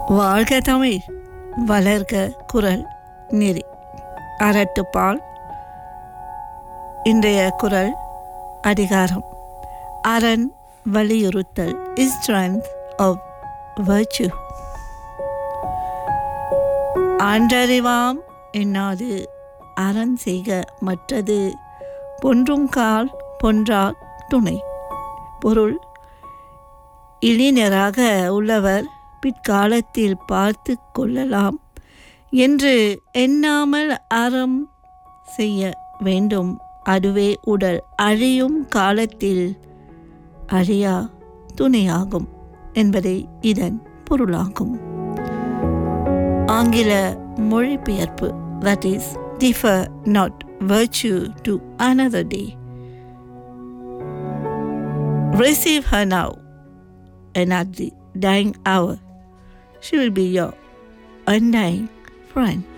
வாழ்க தமிழ் வளர்க குரல் நெறி அறட்டுப்பால் இன்றைய குரல் அதிகாரம் அரண் வலியுறுத்தல் இஸ் ஸ்ட்ரென்த் ஆஃப் virtue ஆண்டறிவாம் என்னாது அரண் செய்க மற்றது பொன்றுங்கால் பொன்றால் துணை பொருள் இளைஞராக உள்ளவர் பிற்காலத்தில் பார்த்து கொள்ளலாம் என்று எண்ணாமல் அறம் செய்ய வேண்டும் அதுவே உடல் அழியும் காலத்தில் அழியா துணையாகும் என்பதே இதன் பொருளாகும் ஆங்கில மொழிபெயர்ப்பு that is differ not virtue to another day receive her now and at the dying hour she will be your undying friend